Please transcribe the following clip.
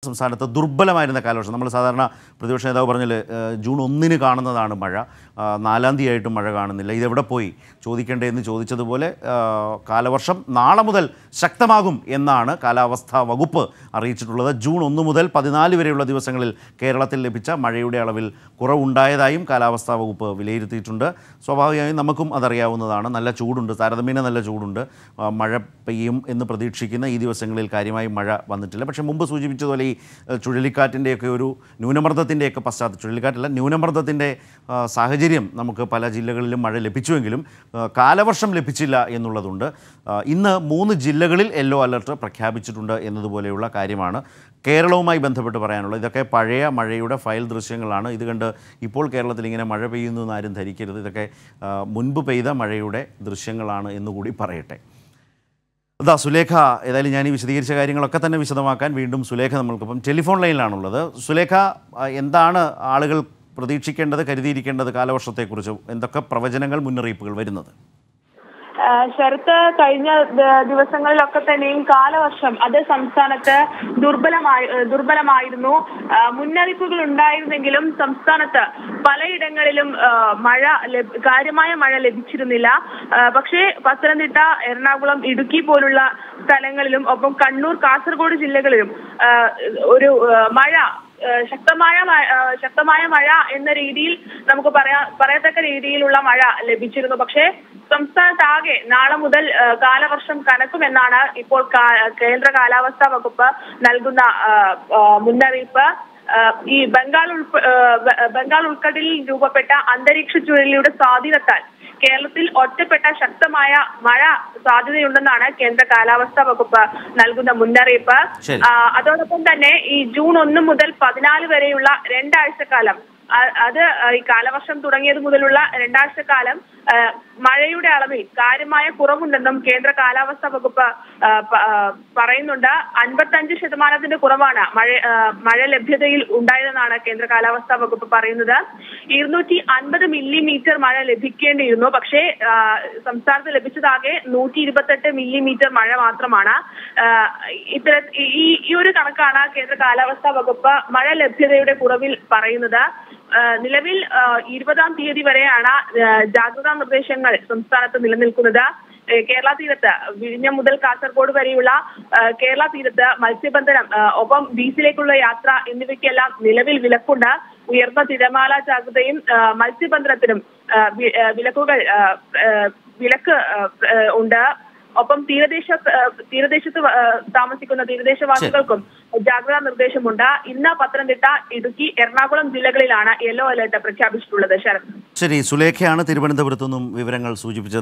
സംസ്ഥാനത്ത് ദുർബലമായിരുന്ന കാലവർഷം നമ്മൾ സാധാരണ പ്രതിപക്ഷ നേതാവ് പറഞ്ഞാൽ ജൂൺ ഒന്നിന് കാണുന്നതാണ് മഴ ആ, നാലാം തീയതി ആയിട്ടും മഴ കാണുന്നില്ല ഇതെവിടെ പോയി ചോദിക്കേണ്ടേ എന്ന് ചോദിച്ചതുപോലെ ആ, കാലവർഷം നാളെ മുതൽ ശക്തമാകും എന്നാണ് കാലാവസ്ഥാ വകുപ്പ് അറിയിച്ചിട്ടുള്ളത് ജൂൺ ഒന്ന് മുതൽ പതിനാല് വരെയുള്ള ദിവസങ്ങളിൽ കേരളത്തിൽ ലഭിച്ച മഴയുടെ അളവിൽ കുറവുണ്ടായതായും കാലാവസ്ഥാ വകുപ്പ് വിലയിരുത്തിയിട്ടുണ്ട് സ്വാഭാവികമായും നമുക്കും അതറിയാവുന്നതാണ് നല്ല ചൂടുണ്ട് താരതമ്യേന നല്ല ചൂടുണ്ട് ആ, മഴ പെയ്യും എന്ന് പ്രതീക്ഷിക്കുന്ന ഈ ദിവസങ്ങളിൽ കാര്യമായി മഴ വന്നിട്ടില്ല പക്ഷേ മുമ്പ് സൂചിപ്പിച്ചതുപോലെ ഈ ഏഹ്, ചുഴലിക്കാറ്റിൻ്റെയൊക്കെ ഒരു ന്യൂനമർദ്ദത്തിൻ്റെയൊക്കെ പശ്ചാത്തലം ചുഴലിക്കാറ്റല്ല ന്യൂനമർദ്ദത്തിൻ്റെ ആ, സാഹചര്യം നമുക്ക് പല ജില്ലകളിലും മഴ ലഭിച്ചുവെങ്കിലും ആ, കാലവർഷം ലഭിച്ചില്ല എന്നുള്ളതുണ്ട് ആ, ഇന്ന് മൂന്ന് ജില്ലകളിൽ യെല്ലോ അലർട്ട് പ്രഖ്യാപിച്ചിട്ടുണ്ട് എന്നതുപോലെയുള്ള കാര്യമാണ് കേരളവുമായി ബന്ധപ്പെട്ട് പറയാനുള്ളത് ഇതൊക്കെ പഴയ മഴയുടെ ഫയൽ ദൃശ്യങ്ങളാണ് ഇത് കണ്ട് ഇപ്പോൾ കേരളത്തിൽ ഇങ്ങനെ മഴ പെയ്യുന്നു എന്ന് ആരും ധരിക്കരുത് ഇതൊക്കെ ആ, മുൻപ് പെയ്ത മഴയുടെ ദൃശ്യങ്ങളാണ് എന്നുകൂടി പറയട്ടെ അതാ സുലേഖ ഏതായാലും ഞാൻ ഈ വിശദീകരിച്ച കാര്യങ്ങളൊക്കെ തന്നെ വിശദമാക്കാൻ വീണ്ടും സുലേഖ നമ്മൾക്കൊപ്പം ടെലിഫോൺ ലൈനിലാണുള്ളത് സുലേഖ ആ, എന്താണ് ആളുകൾ പ്രതീക്ഷിക്കേണ്ടത് കരുതിയിരിക്കേണ്ടത് കാലവർഷത്തെക്കുറിച്ച് എന്തൊക്കെ പ്രവചനങ്ങൾ മുന്നറിയിപ്പുകൾ വരുന്നത് ആ, ശരത്ത് കഴിഞ്ഞ ദ- ദിവസങ്ങളിലൊക്കെ തന്നെയും കാലവർഷം അത് സംസ്ഥാനത്ത് ദുർബലമായി ഏ, ദുർബലമായിരുന്നു ആ, മുന്നറിയിപ്പുകൾ ഉണ്ടായിരുന്നെങ്കിലും സംസ്ഥാനത്ത് പലയിടങ്ങളിലും ആ, മഴ ലഭ- കാര്യമായ മഴ ലഭിച്ചിരുന്നില്ല ആ, പക്ഷേ പത്തനംതിട്ട എറണാകുളം ഇടുക്കി പോലുള്ള സ്ഥലങ്ങളിലും ഒപ്പം കണ്ണൂർ കാസർഗോഡ് ജില്ലകളിലും ആ, ഒരു ആ, മഴ ഏഹ് ശക്തമായ മ- ഏഹ് ശക്തമായ മഴ എന്ന രീതിയിൽ നമുക്ക് പറയാ പറയത്തക്ക രീതിയിലുള്ള മഴ ലഭിച്ചിരുന്നു പക്ഷേ സംസ്ഥാനത്താകെ നാളെ മുതൽ ഏഹ് കാലവർഷം കനക്കുമെന്നാണ് ഇപ്പോൾ കാ- കേന്ദ്ര കാലാവസ്ഥാ വകുപ്പ് നൽകുന്ന ഏഹ് ഏഹ് മുന്നറിയിപ്പ് ഏഹ് ഈ ബംഗാൾ ഉൾപ്പ ഏഹ് ബ- ബംഗാൾ ഉൾക്കടലിൽ രൂപപ്പെട്ട അന്തരീക്ഷ ചുഴലിയുടെ സ്വാധീനത്താൽ കേരളത്തിൽ ഒറ്റപ്പെട്ട ശക്തമായ മഴ സാധ്യതയുണ്ടെന്നാണ് കേന്ദ്ര കാലാവസ്ഥാ വകുപ്പ് നൽകുന്ന മുന്നറിയിപ്പ് ശരി. ആ, അതോടൊപ്പം തന്നെ ഈ ജൂൺ ഒന്ന് മുതൽ പതിനാല് വരെയുള്ള രണ്ടാഴ്ചക്കാലം അ- അത് ഈ കാലവർഷം തുടങ്ങിയത് മുതലുള്ള രണ്ടാഴ്ചക്കാലം ആ, മഴയുടെ അളവിൽ കാര്യമായ കുറവുണ്ടെന്നും കേന്ദ്ര കാലാവസ്ഥാ വകുപ്പ് ആ, പ- ആ, പറയുന്നുണ്ട് അൻപത്തഞ്ച് ശതമാനത്തിന്റെ കുറവാണ് മഴ ആ, മഴ ലഭ്യതയിൽ ഉണ്ടായതെന്നാണ് കേന്ദ്ര കാലാവസ്ഥാ വകുപ്പ് പറയുന്നത് ഇരുന്നൂറ്റി അൻപത് മില്ലിമീറ്റർ മഴ ലഭിക്കേണ്ടിയിരുന്നു പക്ഷേ ആ, സംസ്ഥാനത്ത് ലഭിച്ചതാകെ നൂറ്റി ഇരുപത്തെട്ട് മില്ലിമീറ്റർ മഴ മാത്രമാണ് ആ, ഇത്തര ഈ ഈ ഒരു കണക്കാണ് കേന്ദ്ര കാലാവസ്ഥാ വകുപ്പ് മഴ ലഭ്യതയുടെ കുറവിൽ പറയുന്നത് ആ, നിലവിൽ ആ, ഇരുപതാം തീയതി വരെയാണ് ആ, ജാഗ്രതാ നിർദ്ദേശങ്ങൾ സംസ്ഥാനത്ത് നിലനിൽക്കുന്നത് ഏ, കേരള തീരത്ത് വിഴിഞ്ഞം മുതൽ കാസർഗോഡ് വരെയുള്ള ആ, കേരള തീരത്ത് മത്സ്യബന്ധനം ആ, ഒപ്പം ബീച്ചിലേക്കുള്ള യാത്ര എന്നിവയ്ക്കെല്ലാം നിലവിൽ വിലക്കുണ്ട് ഉയർന്ന തിരമാല ജാഗ്രതയും ആ, മത്സ്യബന്ധനത്തിനും ആ, വി- ആ, വിലക്കുകൾ ആ, ആ, വിലക്ക് ആ, ആ, ഉണ്ട് ഒപ്പം തീരദേശ ആ, തീരദേശത്ത് ആ, താമസിക്കുന്ന തീരദേശവാസികൾക്കും ജാഗ്രതാ നിർദ്ദേശമുണ്ട് ഇന്ന് പത്തനംതിട്ട ഇടുക്കി എറണാകുളം ജില്ലകളിലാണ് യെല്ലോ അലർട്ട് പ്രഖ്യാപിച്ചിട്ടുള്ളത് ശരത് ശരി സുലേഖയാണ് തിരുവനന്തപുരത്തു നിന്നും വിവരങ്ങൾ സൂചിപ്പിച്ചത്